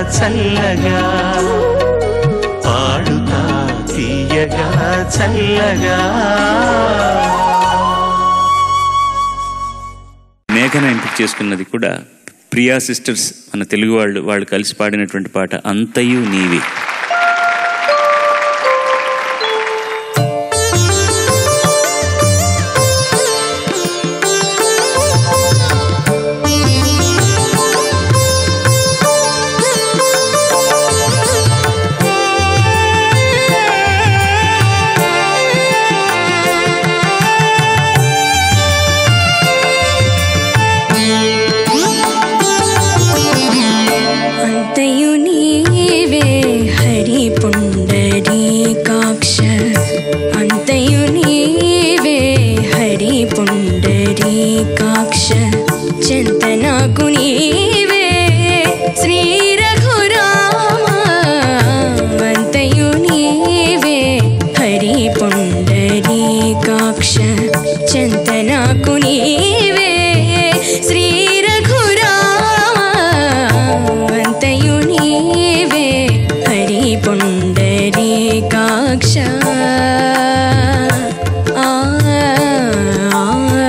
చల్లగా పాడుతా తీయగా చల్లగా మేఘన ఎంపిక చేసుకున్నది కూడా ప్రియా సిస్టర్స్ మన తెలుగు వాళ్ళు వాళ్ళు కలిసి పాడినటువంటి పాట అంతయు నీవే అంతయు నీవే హరి పుండరీకాక్ష అంతయు నీవే హరి పుండరీకాక్ష చింతనకు నీవే శ్రీ రఘురామ అంతయు నీవే హరి పుండరీకాక్ష చింతనకు నీవే శ్రీ రఘురామ అంతయు నీవే హరి పుండరీకాక్ష ఆ, ఆ,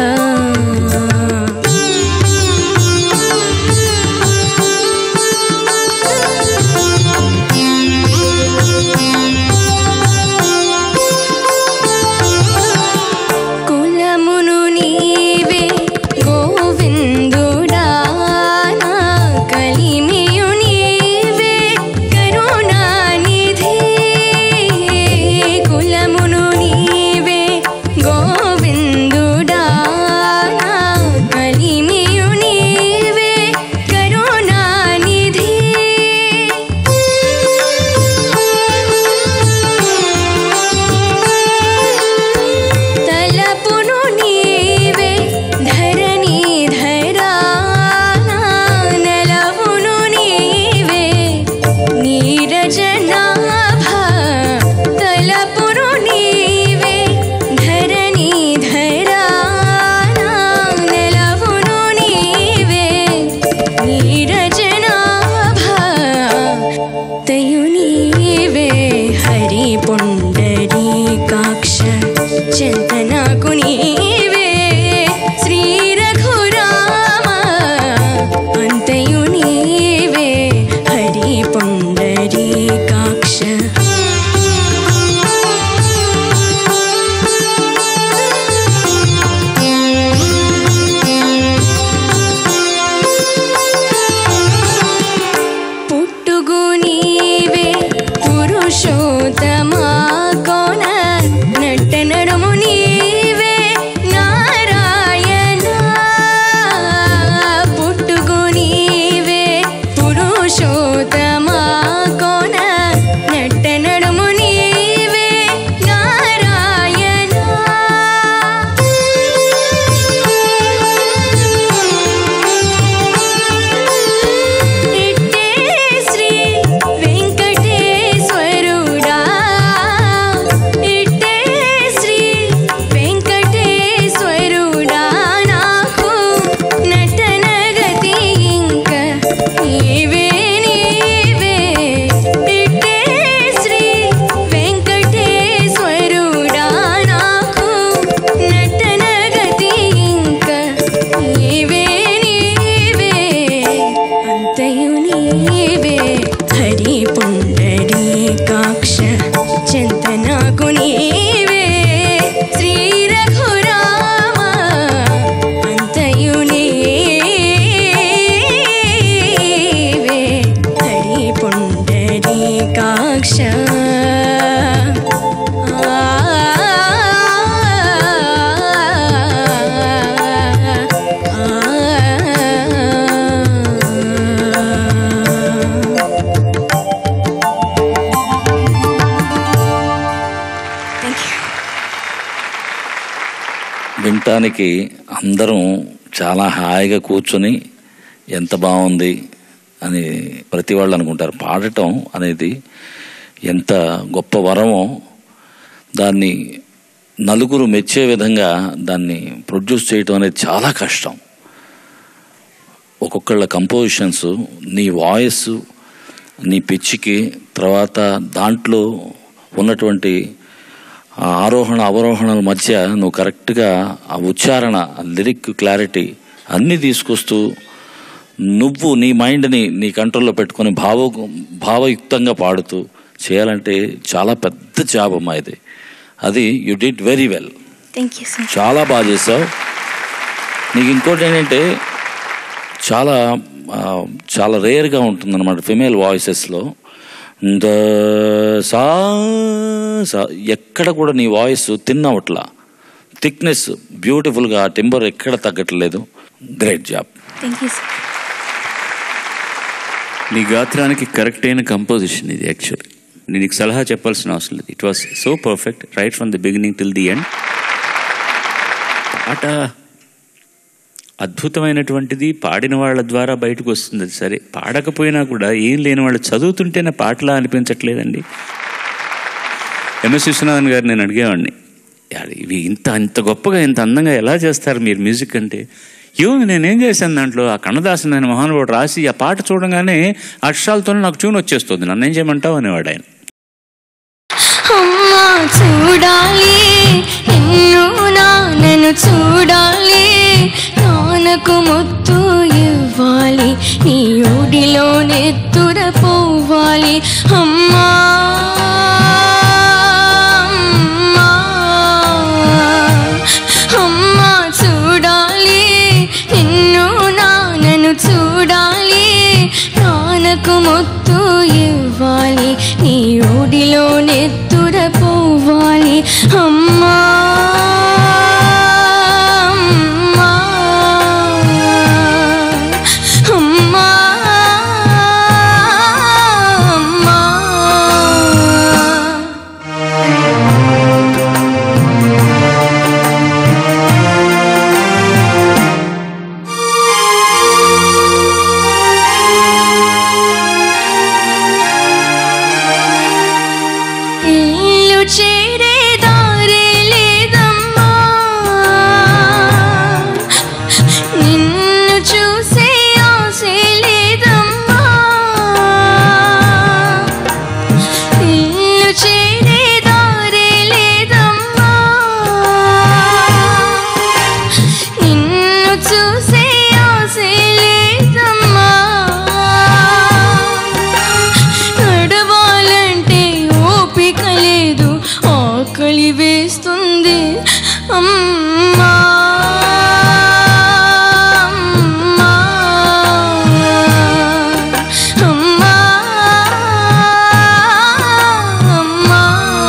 కులమును నీవే గోవిందుడా నా కలిమియు నీవే కరుణానిధి కులమును నీవే గోవిందుడా నా కలిమియు నీవే కరుణానిధి తలపును నీవే ధరణీధరా నెలవును నీవే నీరజనాభ తలపును నీవే ధరణీధరా నెలవును నీవే నీరజనాభ తయు నీవే హరి పుండరీకాక్ష చింతనకు నీవే శ్రీ రఘురామ అంతయు నీవే హరి పుండరీకాక్ష పుట్టుగు నీవే పురుషోత్తమా కోన నట్ట నడుము నీవే నారాయణ పుట్టుగు నీవే పురుషోత్తమా కోన నట్ట నడుము నీవే నారాయణ ఇట్టే శ్రీ వెంకటేశ్వరుడా ఇట్టే శ్రీ వెంకటేశ్వరుడా నాకు నటనగతి ఇంక నీవే నీవే ఇట్టే శ్రీ వెంకటేశ్వరుడా నాకు నటనగతి ఇంక నీవే నీవే అంతయు నీవే హరి పుండరీకాక్ష చింతనకు నీవే శ్రీ రఘురామ అంతయు నీవే హరి పుండరీకాక్ష థ్యాంక్ యూ వినటానికి అందరం చాలా హాయిగా కూర్చొని ఎంత బాగుంది అని ప్రతి వాళ్ళు అనుకుంటారు పాడటం అనేది ఎంత గొప్ప వరమో దాన్ని నలుగురు మెచ్చే విధంగా దాన్ని ప్రొడ్యూస్ చేయటం అనేది చాలా కష్టం ఒక్కొక్కళ్ళ కంపోజిషన్స్ నీ వాయిస్ నీ పిచ్చికి తర్వాత దాంట్లో ఉన్నటువంటి ఆ ఆరోహణ అవరోహణల మధ్య నువ్వు కరెక్ట్గా ఆ ఉచ్చారణ ఆ లిరిక్ క్లారిటీ అన్నీ తీసుకొస్తూ నువ్వు నీ మైండ్ని నీ కంట్రోల్లో పెట్టుకొని భావ భావయుక్తంగా పాడుతూ చేయాలంటే చాలా పెద్ద జాబ్ అమ్మా ఇది అది you did very well thank you sir చాలా బాగా చేసావు నీకు ఇంకోటి ఏంటంటే చాలా ఆ, చాలా రేర్గా ఉంటుందన్నమాట ఫిమేల్ వాయిసెస్లో ద సా సా ఎక్కడ కూడా నీ వాయిస్ తిన్నవట్లా థిక్నెస్ బ్యూటిఫుల్గా టింబర్ ఎక్కడ తగ్గట్లేదు great job thank you sir నీ గాత్రానికి కరెక్ట్ అయిన కంపోజిషన్ ఇది యాక్చువల్లీ నేను నీకు సలహా చెప్పాల్సిన అవసరం లేదు it was so perfect right from the beginning till the end పాట అద్భుతమైనటువంటిది పాడిన వాళ్ళ ద్వారా బయటకు వస్తుంది అది సరే పాడకపోయినా కూడా ఏం లేని వాళ్ళు చదువుతుంటేనే పాటలా అనిపించట్లేదండి ఎంఎస్ విశ్వనాథన్ గారు నేను అడిగేవాడిని "యార్, ఇవి ఇంత ఇంత గొప్పగా ఇంత అందంగా ఎలా చేస్తారు మీరు మ్యూజిక్ అంటే యో నేనేం చేశాను దాంట్లో ఆ కన్నదాసన్ అనే మహానుభావుడు రాసి ఆ పాట చూడగానే అక్షరాలతోనే నాకు ట్యూన్ వచ్చేస్తుంది నన్ను ఏం చేయమంటావు అనేవాడు ఆయన అమ్మా చూడాలి నిన్ను నాన్నను చూడాలి నాన్నకు ముత్తు ఇవ్వాలి నీ ఊడిలో నెత్తుర పోవాలి అమ్మా అమ్మా, అమ్మా చూడాలి నిన్ను నాన్నను చూడాలి నాన్నకు ముత్తు ఇవ్వాలి నీ ఊడిలో నెత్తుర పోవాలి అమ్మా అమ్మా, అమ్మా, అమ్మా. ఇల్లు చేరే దారి లేదమ్మా నిన్ను చూసే ఆశే లేదమ్మా ఇల్లు చేరే దారి లేదమ్మా నిన్ను చూసే ఆశే లేదమ్మా నడవాలంటే ఓపిక లేదు ఆకలి వేస్తుంది అమ్మా అమ్మా, అమ్మా, అమ్మా,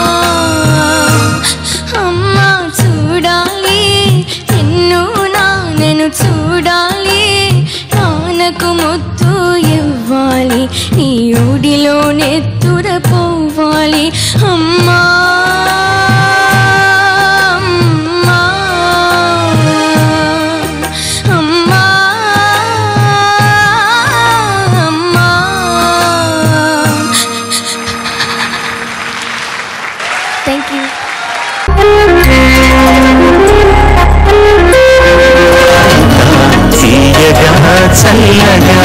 అమ్మా చూడాలి నిన్ను నాన్నను చూడాలి నాన్నకు ముత్తు ఇవ్వాలి నీ ఊడిలో నెత్తుర పోవాలి అమ్మా అమ్మా, అమ్మా, అమ్మా. థ్యాంక్ యూ తీయగా చల్లగా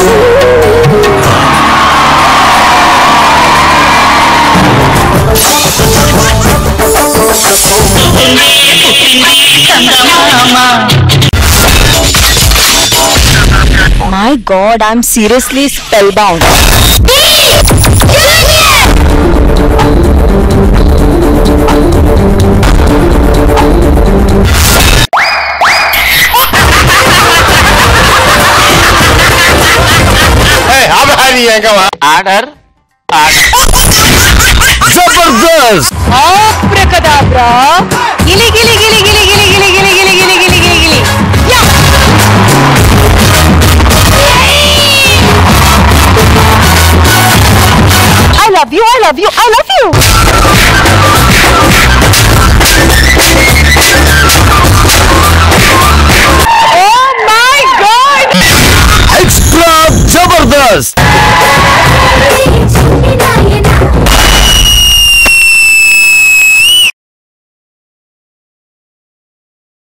My god, I'm seriously spellbound. Order Abracadabra! Gili gili gili gili gili gili gili gili gili gili gili gili. Yeah! I love you, I love you, I love you! Oh my god! Jabardasth